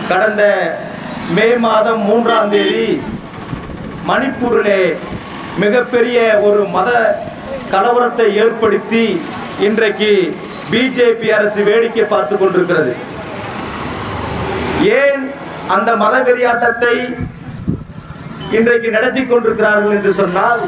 கடந்த மே மாதம் மூன்றாம் தேதி மணிப்பூரிலே மிகப்பெரிய ஒரு மத கலவரத்தை ஏற்படுத்தி இன்றைக்கு பிஜேபி அரசு வேடிக்கை பார்த்து கொண்டிருக்கிறது ஏன் அந்த மத வெறியாட்டத்தை இன்றைக்கு நடத்தி கொண்டிருக்கிறார்கள் என்று சொன்னால்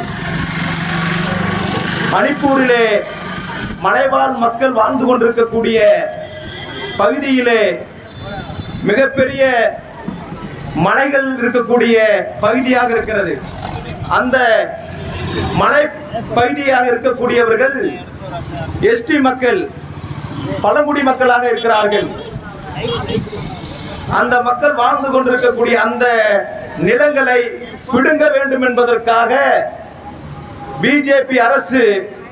மணிப்பூரிலே மலைவாழ் மக்கள் வாழ்ந்து கொண்டிருக்கக்கூடிய பகுதியிலே மிகப்பெரிய மலைகள் இருக்கக்கூடிய பகுதியாக இருக்கிறது அந்த மலை பகுதியாக இருக்கக்கூடியவர்கள் எஸ்டி மக்கள் பழங்குடி மக்களாக இருக்கிறார்கள் அந்த மக்கள் வாழ்ந்து கொண்டிருக்கக்கூடிய அந்த நிலங்களை பிடுங்க வேண்டும் என்பதற்காக பிஜேபி அரசு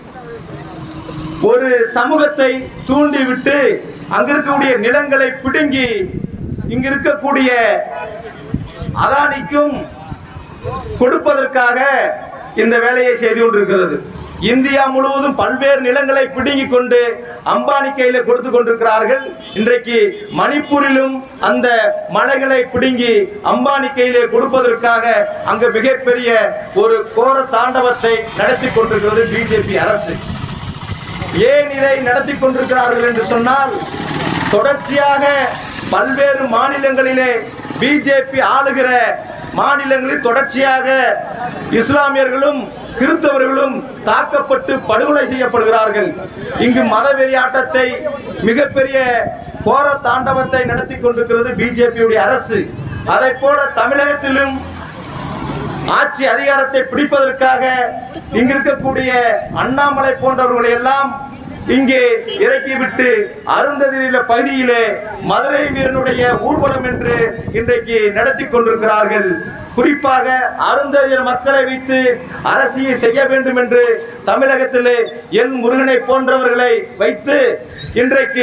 ஒரு சமூகத்தை தூண்டிவிட்டு அங்க இருக்கக்கூடிய நிலங்களை பிடுங்கி இங்க இருக்கக்கூடிய அதானிக்கும் கொடுப்பதற்காக இந்த வேலையை செய்து கொண்டிருக்கிறது இந்தியா முழுவதும் பல்வேறு நிலங்களை பிடுங்கிக் கொண்டு அம்பானி கையில கொடுத்து கொண்டிருக்கிறார்கள் இன்றைக்கு மணிப்பூரிலும் அந்த மலைகளை பிடுங்கி அம்பானி கையிலே கொடுப்பதற்காக அங்கு மிகப்பெரிய ஒரு கோர தாண்டவத்தை நடத்தி கொண்டிருக்கிறது பிஜேபி அரசு ஏன் இதை நடத்தி கொண்டிருக்கிறார்கள் என்று சொன்னால் தொடர்ச்சியாக பல்வேறு மாநிலங்களிலே பிஜேபி ஆளுகிற மாநிலங்களில் தொடர்ச்சியாக இஸ்லாமியர்களும் கிறிஸ்தவர்களும் தாக்கப்பட்டு படுகொலை செய்யப்படுகிறார்கள் இங்கு மதவெறி ஆட்டத்தை மிகப்பெரிய கோர தாண்டவத்தை நடத்தி கொண்டிருக்கிறது பிஜேபியுடைய அரசு அதை போல தமிழகத்திலும் ஆட்சி அதிகாரத்தை பிடிப்பதற்காக இங்கு இருக்கக்கூடிய அண்ணாமலை போன்றவர்களை எல்லாம் இங்கே இறக்கிவிட்டு அருந்ததிரில பகுதியிலே மதுரை வீரனுடைய ஊர்வலம் என்று இன்றைக்கு நடத்தி கொண்டிருக்கிறார்கள் குறிப்பாக அருந்ததியர் மக்களை வைத்து அரசியை செய்ய வேண்டும் என்று தமிழகத்திலே என் முருகனை போன்றவர்களை வைத்து இன்றைக்கு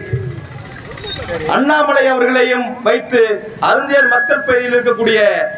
அண்ணாமலை அவர்களையும் வைத்து அருந்தியர் மக்கள் பகுதியில் இருக்கக்கூடிய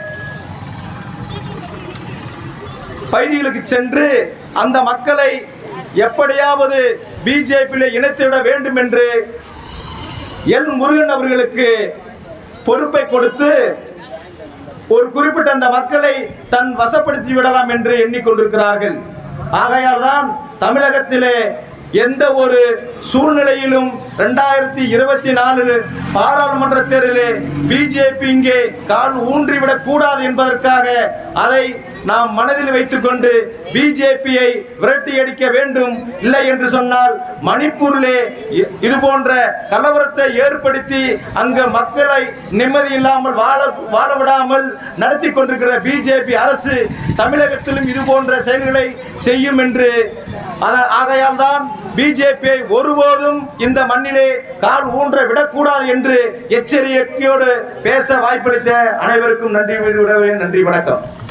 பகுதிகளுக்கு சென்று அந்த மக்களை எப்படியாவது பிஜேபியில் இணைத்துவிட வேண்டும் என்று எல் முருகன் அவர்களுக்கு பொறுப்பை கொடுத்து ஒரு குறிப்பிட்ட அந்த மக்களை தன் வசப்படுத்தி விடலாம் என்று எண்ணிக்கொண்டிருக்கிறார்கள் ஆகையால் தான் தமிழகத்திலே எந்த ஒரு சூழ்நிலையிலும் ரெண்டாயிரத்தி இருபத்தி நாலு பாராளுமன்ற தேர்தலிலே பிஜேபி இங்கே கால் ஊன்றிவிடக் கூடாது என்பதற்காக அதை நாம் மனதில் வைத்துக்கொண்டு பிஜேபியை விரட்டி அடிக்க வேண்டும் இல்லை என்று சொன்னால் மணிப்பூரிலே இ- இது போன்ற கலவரத்தை ஏற்படுத்தி அங்கு மக்களை நிம்மதி இல்லாமல் வாழ வாழ விடாமல் நடத்தி கொண்டிருக்கிற பிஜேபி அரசு தமிழகத்திலும் இது போன்ற செயல்களை செய்யும் என்று ஆக- ஆகையால் தான் பிஜேபியை ஒருபோதும் இந்த மண்ணிலே கால் ஊன்ற விடக்கூடாது என்று எச்சரிக்கையோடு பேச வாய்ப்பளித்த அனைவருக்கும் நன்றி விடுகிறேன். நன்றி வணக்கம்